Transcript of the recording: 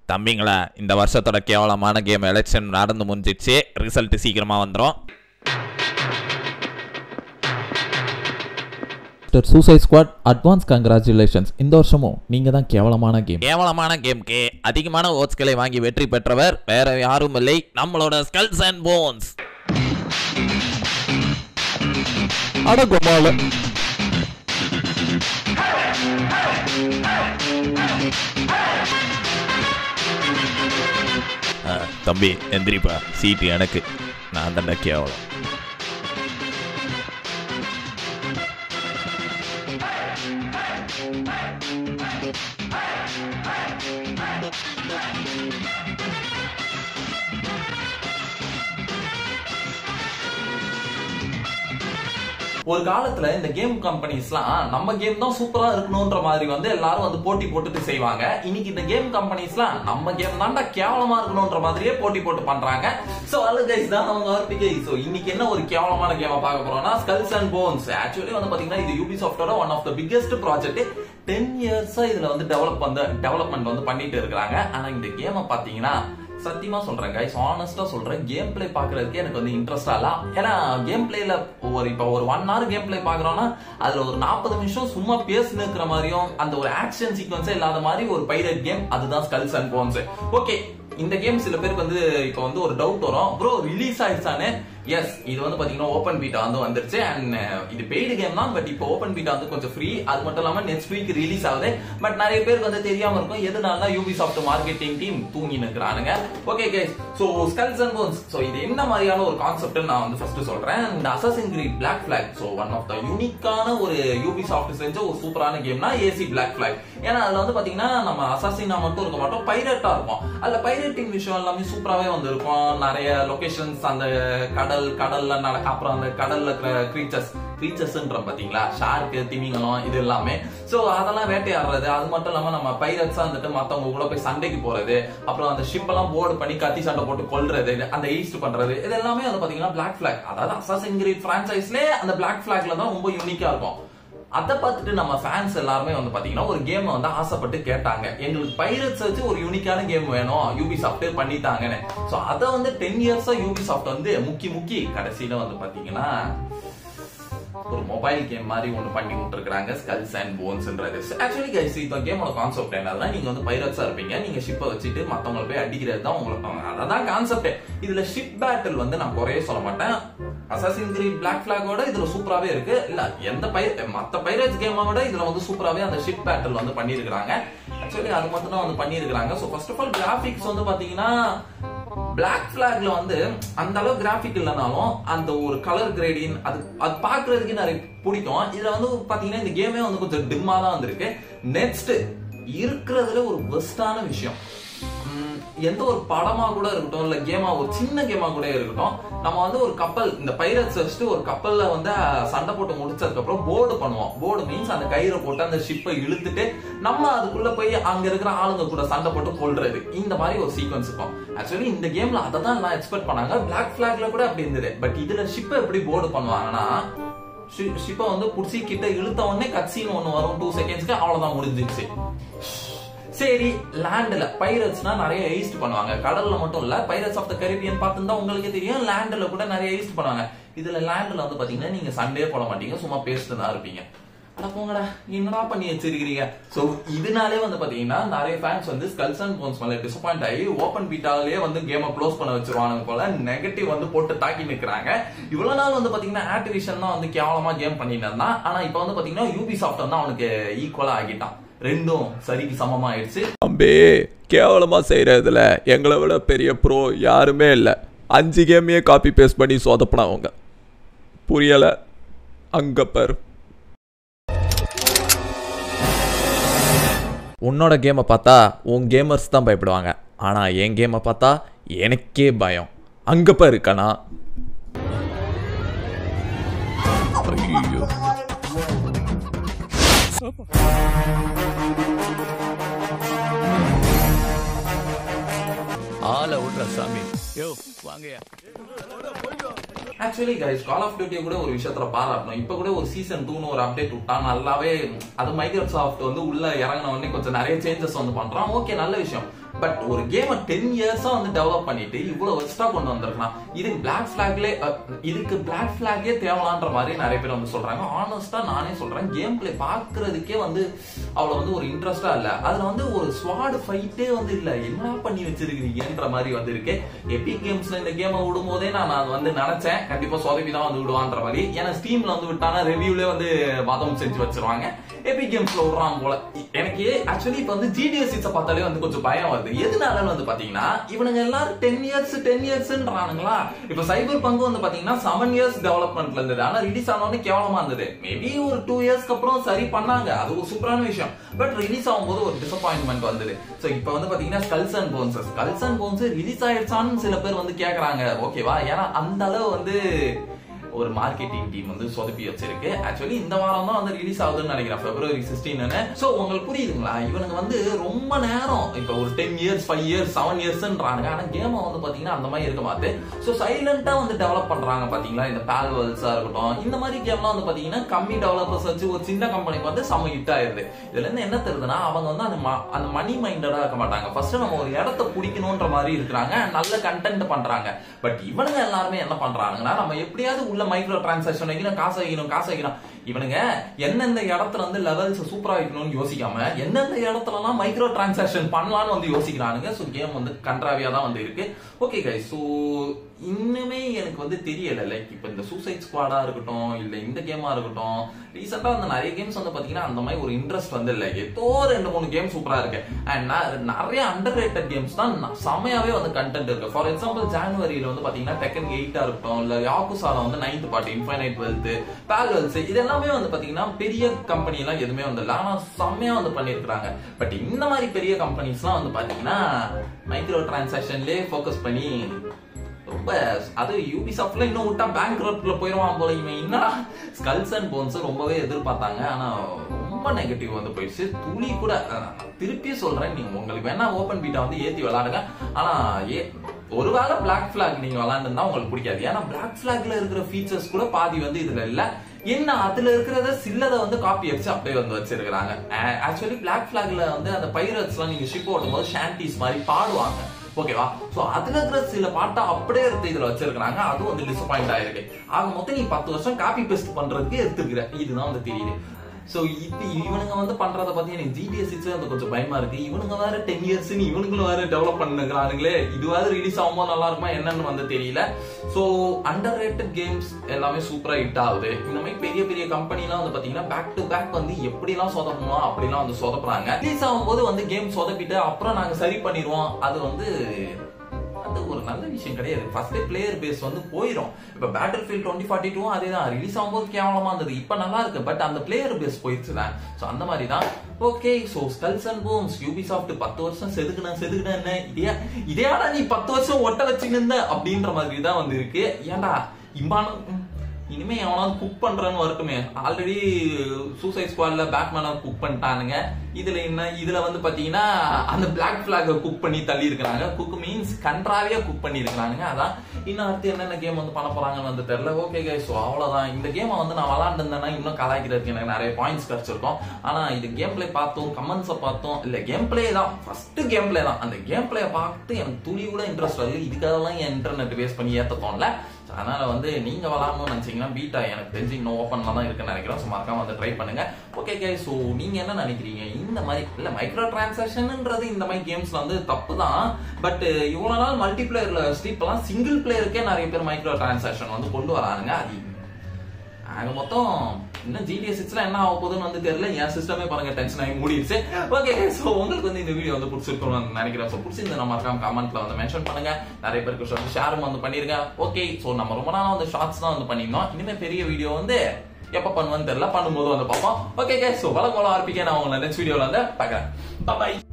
தம்பிங்களா இந்த வருஷத்தோட கேவலமான கேம் எலெக்ஷன் நடந்து முடிஞ்சிச்சு ரிசல்ட் சீக்கிரமா வந்துடும் mister suicide squad advance congratulations இந்த வருஷமும் நீங்கள் தான் கேவலமான கேம் கேவலமான கேம்க்கு அதிகமான ஓட்ஸ்களை வாங்கி வெற்றி பெற்றவர் வேற யாரும் இல்லை நம்மளோட ஸ்கல்ஸ் அண்ட் போன்ஸ் அட கோமால தம்பி எந்திரிப்பா சீட்டு எனக்கு நான் தண்டா கேவலம் ஒரு காலத்துல இந்த கேம் கம்பெனிஸ்லாம் நம்ம கேம் தான் சூப்பரா இருக்கணும்ன்ற மாதிரி வந்து எல்லாரும் வந்து போட்டி போட்டுட்டு செய்வாங்க இன்னைக்கு இந்த கேம் கம்பெனிஸ்லாம் நம்ம கேம் தான்டா கேவலமா இருக்கணும்ன்ற மாதிரியே போட்டி போட்டு பண்றாங்க சோ அல்ல கைஸ் தான் அவங்க ஆர்பிகே சோ இன்னைக்கு என்ன ஒரு கேவலமான கேமா பார்க்க போறோம்னா ஸ்கல்ஸ் அண்ட் போன்ஸ் ஆக்சுவலி வந்து பாத்தீங்கன்னா இது யூபி சாஃப்டோட one of the biggest project ten இயர்ஸா இதுல வந்து டெவலப் வந்து டெவலப்மெண்ட் வந்து பண்ணிட்டு இருக்காங்க ஆனா இந்த கேமை பாத்தீங்கன்னா சத்தியமா சொல்றேன் கைஸ் ஆனஸ்டா சொல்றேன் கேம் பிளே பாக்குறதுக்கு எனக்கு வந்து இன்ட்ரெஸ்டா இல்ல ஏன்னா கேம் பிளேல ஒரு இப்ப ஒரு ஒன் ஹவர் கேம் பிளே பாக்குறோம்னா அதுல ஒரு நாற்பது நிமிஷம் சும்மா பேசி நிற்கிற மாதிரியும் அந்த ஒரு ஆக்ஷன் சீக்வன்ஸே இல்லாத மாதிரி ஒரு பைரட் கேம் அதுதான் ஸ்கல்ஸ் அண்ட் போன்ஸ் ஓகே இந்த கேம் சில பேருக்கு வந்து இப்ப வந்து ஒரு டவுட் வரும் ப்ரோ ரிலீஸ் ஆயிடுச்சானே எஸ் இது வந்து பாத்தீங்கன்னா ஓபன் பீட்டா வந்து வந்துருச்சு அண்ட் இது பெய்டு கேம் தான் பட் இப்போ ஓபன் பீட்டா வந்து கொஞ்சம் ஃப்ரீ அது மட்டும் இல்லாம நெக்ஸ்ட் வீக் ரிலீஸ் ஆகுது பட் நிறைய பேருக்கு வந்து தெரியாம இருக்கும் எதனால யூபி சாஃப்ட் மார்க்கெட்டிங் டீம் தூங்கி நிற்கிறானுங்க okay guys so skulls and bones so இது என்ன மாதிரியான ஒரு கான்செப்ட் நான் வந்து ஃபர்ஸ்ட் சொல்றேன் இந்த assassin creed black flag so one of the யூனிக்கான ஒரு யூபி சாஃப்ட் செஞ்ச ஒரு சூப்பரான கேம்னா ஏசி பிளாக் பிளாக் ஏன்னா அதுல வந்து பாத்தீங்கன்னா நம்ம அசாசினா மட்டும் இருக்க மாட்டோம் பைரட்டா இருக்கும் அதுல பைரட்டிங் விஷயம் எல்லாமே சூப்பராவே வந்து இருக்கும் நிறைய லொகேஷன்ஸ் அந்த கடல் கடல்ல நட அப்புறம் அந்த கடல்ல இருக்கிற கிரீச்சர்ஸ் கிரீச்சர்ஸ்ன்ற பாத்தீங்களா ஷார்க்கு திமிங்கலம் இது எல்லாமே சோ அதெல்லாம் வேட்டையாடுறது அது மட்டும் இல்லாம நம்ம பைரட்ஸா வந்துட்டு மத்தவங்க கூட போய் சண்டைக்கு போறது அப்புறம் அந்த ஷிப் எல்லாம் போர்டு பண்ணி கத்தி சண்டை போட்டு கொல்றது அந்த ஈஸ்ட் பண்றது இது எல்லாமே வந்து பாத்தீங்கன்னா பிளாக் பிளாக் அதாவது அசாசின் கிரீட் பிரான்சைஸ்ல அந்த பிளாக் பிளாக்ல தான் ரொம்ப யூனிக்கா இருக்கும் அதை பார்த்துட்டு நம்ம ஃபேன்ஸ் எல்லாருமே வந்து பாத்தீங்கன்னா ஒரு கேம் வந்து ஆசைப்பட்டு கேட்டாங்க எங்களுக்கு பைரட்ஸ் வச்சு ஒரு யூனிக்கான கேம் வேணும் யூபி சாஃப்ட் பண்ணிட்டாங்கன்னு சோ அதை வந்து டென் இயர்ஸா யூபி சாஃப்ட் வந்து முக்கி முக்கி கடைசியில வந்து பாத்தீங்கன்னா ஒரு மொபைல் கேம் மாதிரி ஒன்று பண்ணி விட்டுருக்காங்க ஸ்கல்ஸ் அண்ட் போன்ஸ்ன்றது ஆக்சுவலி கைஸ் இந்த கேமோட கான்செப்ட் என்னதுன்னா நீங்க வந்து பைரட்ஸா இருப்பீங்க நீங்க ஷிப்பை வச்சுட்டு மத்தவங்களை போய் அடிக்கிறது தான் உங்களுக்கு அதான் கான்செப்ட் இதுல ஷிப் பேட்டில் வந்து நான் குறைய சொல்ல மாட்டேன் அசாசின் கிரீட் பிளாக் பிளாகோட இதுல சூப்பராவே இருக்கு இல்ல எந்த பை மத்த பைரட்ஸ் கேமை விட இதுல வந்து சூப்பராவே அந்த ஷிப் பேட்டில் வந்து பண்ணிருக்காங்க ஆக்சுவலி அது மட்டும் தான் வந்து பண்ணிருக்காங்க so first of all graphics வந்து பாத்தீங்கன்னா பிளாக் பிளாக்ல வந்து அந்த அளவு கிராபிக் இல்லைனாலும் அந்த ஒரு கலர் கிரேடின் அது அது பாக்குறதுக்கு நிறைய பிடிக்கும் இதுல வந்து பாத்தீங்கன்னா இந்த கேமே வந்து கொஞ்சம் டிம்மா தான் வந்திருக்கு நெக்ஸ்ட் இருக்கிறதுல ஒரு பெஸ்டான விஷயம் எந்த ஒரு படமா கூட இருக்கட்டும் இல்ல கேமா ஒரு சின்ன கேமா கூட இருக்கட்டும் நம்ம வந்து ஒரு கப்பல் இந்த பைரட்ஸ் வச்சுட்டு ஒரு கப்பல்ல வந்து சண்டை போட்டு முடிச்சதுக்கு அப்புறம் போர்டு பண்ணுவோம் போர்டு மீன்ஸ் அந்த கயிறை போட்டு அந்த ஷிப்பை இழுத்துட்டு நம்ம அதுக்குள்ள போய் அங்க இருக்கிற ஆளுங்க கூட சண்டை போட்டு கொள்றது இந்த மாதிரி ஒரு சீக்வன்ஸ் இருக்கும் ஆக்சுவலி இந்த கேம்ல அதை தான் எல்லாம் எக்ஸ்பெக்ட் பண்ணாங்க பிளாக் பிளாக்ல கூட அப்படி இருந்தது பட் இதுல ஷிப்பை எப்படி போர்டு பண்ணுவாங்கன்னா ஷிப்பை வந்து புடிச்சி கிட்ட இழுத்த உடனே கட்சின்னு ஒண்ணு வரும் டூ செகண்ட்ஸ்க்கு அவ்வளவுதான் முடிஞ்சிச்சு சரி லேண்ட்ல பைரட்ஸ்னா நிறைய ஈஸ்ட் பண்ணுவாங்க கடல்ல மட்டும் இல்ல பைரட்ஸ் ஆஃப் த கரீபியன் பார்த்துருந்தா உங்களுக்கே தெரியும் லேண்ட்ல கூட நிறைய ஈஸ்ட் பண்ணுவாங்க இதுல லேண்ட்ல வந்து பாத்தீங்கன்னா நீங்க சண்டே போட மாட்டீங்க சும்மா பேசிட்டு தான் இருப்பீங்க அட போங்கடா என்னடா பண்ணி வச்சிருக்கீங்க சோ இதனாலே வந்து பாத்தீங்கன்னா நிறைய ஃபேன்ஸ் வந்து ஸ்கல்ஸ் அண்ட் போன்ஸ் மேல டிசப்பாயிண்ட் ஆகி ஓபன் பீட்டாலே வந்து கேமை க்ளோஸ் பண்ண வச்சிருவாங்க போல நெகட்டிவ் வந்து போட்டு தாக்கி நிக்கிறாங்க இவ்வளவு நாள் வந்து பாத்தீங்கன்னா ஆக்டிவிஷன் தான் வந்து கேவலமா கேம் பண்ணிட்டு இருந்தான் ஆனா இப்ப வந்து பாத்தீங்கன்னா யூபி சாஃப்ட் வந்து அவனுக்கு ஈக்குவலா ஆகிட்டான் ரெண்டும் சரிக்கு சமமா ஆயிடுச்சு தம்பி கேவலமாக செய்கிறதுல எங்களை விட பெரிய ப்ரோ யாருமே இல்லை அஞ்சு கேமையே காப்பி பேஸ்ட் பண்ணி சொதப்பினவங்க புரியலை அங்கே பாரு உன்னோட கேமை பார்த்தா உன் கேமர்ஸ் தான் பயப்படுவாங்க ஆனால் என் கேமை பார்த்தா எனக்கே பயம் அங்கே பாரு கண்ணா ஐயோ ஆளை விட்ற சாமி யோ வாங்கயா actually guys call of duty கூட ஒரு விஷயத்துல பாராட்டணும் இப்ப கூட ஒரு சீசன் டூன்னு ஒரு அப்டேட் விட்டா நல்லாவே அது மைக்ரோசாஃப்ட் வந்து உள்ள இறங்கின உடனே கொஞ்சம் நிறைய சேஞ்சஸ் வந்து பண்றான் ஓகே நல்ல விஷயம் பட் ஒரு கேமை டென் இயர்ஸா வந்து டெவலப் பண்ணிட்டு இவ்வளவு வெஸ்டா கொண்டு வந்திருக்கலாம் இதுக்கு பிளாக் பிளாக்லே இதுக்கு பிளாக் பிளாகே தேவலான்ற மாதிரி நிறைய பேர் வந்து சொல்றாங்க ஆனஸ்டா நானே சொல்றேன் கேம் பிளே பாக்குறதுக்கே வந்து அவ்வளவு வந்து ஒரு இன்ட்ரெஸ்டா இல்ல அதுல வந்து ஒரு ஸ்வாட் ஃபைட்டே வந்து இல்ல என்ன பண்ணி வச்சிருக்கீங்கன்ற மாதிரி வந்து இருக்கு எபிக் கேம்ஸ்ல இந்த கேமை விடும் போதே நான் அது வந்து நினைச்சேன் கண்டிப்பா சொதப்பி தான் வந்து விடுவான்ற மாதிரி ஏன்னா ஸ்டீம்ல வந்து விட்டானா ரிவ்யூலே வந்து வாதம் செஞ்சு வச்சிருவாங்க எபிக் கேம்ஸ்ல விடுறான் போல எனக்கு ஆக்சுவலி இப்ப வந்து ஜிடிஎஸ் சிக்ஸ பார்த்தாலே வந்து கொஞ்சம் பயம் வருது எதனாலன்னு வந்து பாத்தீங்கன்னா இவனுங்க எல்லாரும் டென் இயர்ஸ் டென் இயர்ஸ்ன்றானுங்களா இப்ப சைபர் பங்கு வந்து பாத்தீங்கன்னா செவன் இயர்ஸ் டெவலப்மெண்ட்ல இருந்தது ஆனா ரிலீஸ் ஆனோடனே கேவலமா இருந்தது மேபி ஒரு டூ இயர்ஸ்க்கு அப்புறம் சரி பண்ணாங்க அது ஒரு சூப்பரான விஷயம் பட் ரிலீஸ் ஆகும்போது ஒரு டிசப்பாயின்மெண்ட் வந்தது சோ இப்போ வந்து பாத்தீங்கன்னா skulls and bones skulls and bones release ஆயிடுச்சான்னு சில பேர் வந்து கேக்குறாங்க ஓகேவா ஏன்னா அந்த அளவு வந்து ஒரு மார்க்கெட்டிங் டீம் வந்து சொதப்பி வச்சிருக்கு ஆக்சுவலி இந்த வாரம் தான் வந்து ரிலீஸ் ஆகுதுன்னு நினைக்கிறேன் பிப்ரவரி சிக்ஸ்டீன் சோ உங்களுக்கு புரியுதுங்களா இவனுங்க வந்து ரொம்ப நேரம் இப்ப ஒரு ten years five years seven இயர்ஸ்ன்றானுங்க ஆனா கேம் வந்து பாத்தீங்கன்னா அந்த மாதிரி இருக்க மாட்டு சோ சைலண்டா வந்து டெவலப் பண்றாங்க பாத்தீங்களா இந்த பேல்வல்ஸா இருக்கட்டும் இந்த மாதிரி கேம்லாம் வந்து பாத்தீங்கன்னா கம்மி டெவலப்பர்ஸ் வச்சு ஒரு சின்ன கம்பெனிக்கு வந்து செம்ம ஹிட் ஆயிருது இதுல இருந்து என்ன தெரியுதுன்னா அவங்க வந்து அந்த ம- அந்த மணி மைண்டடா இருக்க மாட்டாங்க ஃபர்ஸ்ட் நம்ம ஒரு இடத்த பிடிக்கணும்ன்ற மாதிரி இருக்கிறாங்க நல்ல கண்டென்ட் பண்றாங்க பட் இவனுங்க எல்லாருமே என்ன பண்றாங்கன்னா நம்ம எப்படியாவது உள்ள மைக்ரோ டிரான்சாக்ஷன் வைக்கணும் காசு வைக்கணும் காசு வைக்கணும் இவனுங்க எந்தெந்த இடத்துல வந்து லெவல்ஸ் சூப்பரா வைக்கணும்னு யோசிக்காம எந்தெந்த இடத்துல எல்லாம் மைக்ரோ டிரான்சாக்ஷன் பண்ணலாம்னு வந்து யோசிக்கிறானுங்க சோ கேம் வந்து கன்றாவியா தான் வந்து இருக்கு ஓகே கை சோ இன்னுமே எனக்கு வந்து தெரியல லைக் இப்ப இந்த சூசைட் ஸ்குவாடா இருக்கட்டும் இல்ல இந்த கேமா இருக்கட்டும் ரீசெண்டா வந்து நிறைய கேம்ஸ் வந்து பாத்தீங்கன்னா அந்த மாதிரி ஒரு இன்ட்ரெஸ்ட் வந்து இல்ல ஏதோ ரெண்டு மூணு கேம் சூப்பரா இருக்கு அண்ட் நிறைய அண்டர் ரேட்டட் கேம்ஸ் தான் ந- செமையாவே வந்து கண்டென்ட் இருக்கு ஃபார் எக்ஸாம்பிள் ஜானுவரியில வந்து பாத்தீங்கன்னா டெக்கன் எயிட்டா இருக்கட்டும் இல்ல யாக்குசால வந்து நைன்த் பார்ட் இன்ஃபைனைட் வெல்த் பேல்வெல்ஸ் இது எல்லாமே வந்து பாத்தீங்கன்னா பெரிய கம்பெனி எல்லாம் எதுவுமே வந்து இல்ல ஆனா செம்மையா வந்து பண்ணிருக்காங்க பட் இந்த மாதிரி பெரிய கம்பெனிஸ்லாம் வந்து பாத்தீங்கன்னா மைக்ரோ டிரான்சாக்ஷன்லயே ஃபோக்கஸ் பண்ணி ரொம்ப அது யூபி சாஃப்ட்ல இன்னும் விட்டா பேங்க் ரோட்ல போயிருவான் போல இவன் என்னடா ஸ்கல்ஸ் அண்ட் போன்ஸ் ரொம்பவே எதிர்பார்த்தாங்க ஆனா ரொம்ப நெகட்டிவ் வந்து போயிடுச்சு துளி கூட அஹ், நான் திருப்பி சொல்றேன் நீங்க உங்களுக்கு வேணா ஓபன் பீட்டா வந்து ஏத்தி விளையாடுங்க ஆனா ஏ ஒருவேளை பிளாக் பிளாக் நீங்க விளையாண்டுனா உங்களுக்கு பிடிக்காது ஏன்னா பிளாக் பிளாக்ல இருக்கிற ஃபீச்சர்ஸ் கூட பாதி வந்து இதுல இல்ல என்ன அதுல இருக்கிறத சில்லத வந்து காப்பி அடிச்சு அப்படியே வந்து வச்சிருக்காங்க ஆக்சுவலி பிளாக் பிளாக்ல வந்து அந்த பைரட்ஸ் எல்லாம் நீங்க ஷிப் ஓட்டும் போது ஷாண்டிஸ் மாதிரி பாடுவாங்க ஓகேவா சோ அதுல இருக்கிற சில பாட்டை அப்படியே எடுத்து இதுல வச்சிருக்காங்க அதுவும் வந்து டிசப்பாயிண்ட் ஆயிருக்கு ஆக மொத்தம் நீ பத்து வருஷம் காப்பி பேஸ்ட் பண்றதுக்கு எடுத்துக்கிற இதுதான் வந்து தெரியுது சோ இப்ப இவனுங்க வந்து பண்றத பத்தி எனக்கு ஜிடிஎஸ் வந்து கொஞ்சம் பயமா இருக்கு இவனுங்க வேற டென் இயர்ஸ் இவனுங்களும் வேற டெவலப் பண்ணுங்கிறானுங்களே இதுவாவது ரிலீஸ் ஆகும்போது நல்லா இருக்குமா என்னன்னு வந்து தெரியல சோ அண்டர் ரேட்டட் கேம்ஸ் எல்லாமே சூப்பரா ஹிட் ஆகுது இந்த மாதிரி பெரிய பெரிய கம்பெனி எல்லாம் வந்து பாத்தீங்கன்னா பேக் டு பேக் வந்து எப்படி எல்லாம் சொதப்பணும் அப்படிலாம் வந்து சொதப்புறாங்க ரிலீஸ் ஆகும்போது வந்து கேம் சொதப்பிட்டு அப்புறம் நாங்க சரி பண்ணிடுவோம் அது வந்து அது ஒரு நல்ல விஷயம் கிடையாது ஃபர்ஸ்ட் பிளேயர் பேஸ் வந்து போயிடும் இப்ப battlefield twenty forty two அதே தான் ரிலீஸ் ஆகும்போது கேவலமா இருந்தது இப்ப நல்லா இருக்கு பட் அந்த பிளேயர் பேஸ் போயிடுச்சு தான் ஸோ அந்த மாதிரி தான் okay so skulls and bones Ubisoft பத்து வருஷம் செதுக்குன செதுக்குன என்ன இதே இதேடா நீ பத்து வருஷம் ஒட்ட வச்சுன்னு இருந்த அப்படின்ற மாதிரி தான் வந்து இருக்கு ஏன்டா இம்பான இனிமே எவனாவது குக் பண்றேன்னு வரட்டுமே ஆல்ரெடி சூசைட் ஸ்குவாட்ல பேட்மேனை குக் பண்ணிட்டானுங்க இதுல என்ன இதுல வந்து பாத்தீங்கன்னா அந்த பிளாக் பிளாக குக் பண்ணி தள்ளி இருக்கிறாங்க குக் மீன்ஸ் கன்றாவியா குக் பண்ணி இருக்கிறானுங்க அதான் இன்னும் அடுத்து என்னென்ன கேம் வந்து பண்ண போறாங்கன்னு வந்து தெரியல ஓகே கை ஸோ அவ்வளவுதான் இந்த கேமை வந்து நான் விளாண்டுருந்தேன்னா இன்னும் கலாய்க்கிறதுக்கு எனக்கு நிறைய பாயிண்ட்ஸ் கிடைச்சிருக்கும் ஆனா இது கேம் பிளே பார்த்தோம் கமெண்ட்ஸை பார்த்தோம் இல்ல கேம் பிளே தான் ஃபர்ஸ்ட் கேம் பிளே தான் அந்த கேம் பிளே பார்த்து எனக்கு துளி கூட இன்ட்ரெஸ்ட் வரல இதுக்காகலாம் என் இன்டர்நெட் வேஸ்ட் பண்ணி ஏத்த தோணல So, அதனால வந்து நீங்க விளாடணும்னு நினைச்சீங்கன்னா பீட்டா எனக்கு தெரிஞ்சு இன்னும் ஓப்பன்ல தான் இருக்குன்னு நினைக்கிறேன் ஸோ மறக்காம வந்து ட்ரை பண்ணுங்க ஓகே கே ஸோ நீங்க என்ன நினைக்கிறீங்க இந்த மாதிரி இல்ல மைக்ரோ டிரான்சாக்ஷன்ன்றது இந்த மாதிரி கேம்ஸ்ல வந்து தப்பு தான் பட் இவ்வளவு நாள் மல்டி பிளேயர்ல இப்பெல்லாம் சிங்கிள் பிளேயருக்கே நிறைய பேர் மைக்ரோ டிரான்சாக்ஷன் வந்து கொண்டு வரானுங்க அது ஆக மொத்தம் இன்னும் ஜிடிஎஸ் சிக்ஸ்ல என்ன ஆக போகுதுன்னு வந்து தெரியல என் சிஸ்டமே பாருங்க டென்ஷன் ஆகி மூடிடுச்சு ஓகே சோ உங்களுக்கு வந்து இந்த வீடியோ வந்து பிடிச்சிருக்கும்னு நினைக்கிறேன் ஸோ பிடிச்சிருந்தா நம்ம மறக்காம கமெண்ட்ல வந்து மென்ஷன் பண்ணுங்க நிறைய பேருக்கு ஷேரும் வந்து பண்ணிருங்க ஓகே சோ நம்ம ரொம்ப நாளா வந்து ஷார்ட்ஸ் தான் வந்து பண்ணியிருந்தோம் இனிமே பெரிய வீடியோ வந்து எப்ப பண்ணுவேன்னு தெரியல பண்ணும்போது வந்து பார்ப்போம் ஓகே சோ வளம் போல ஆர்பிக்கே நான் உங்களை நெக்ஸ்ட் வீடியோல வந்து பார்க்கறேன் பாய்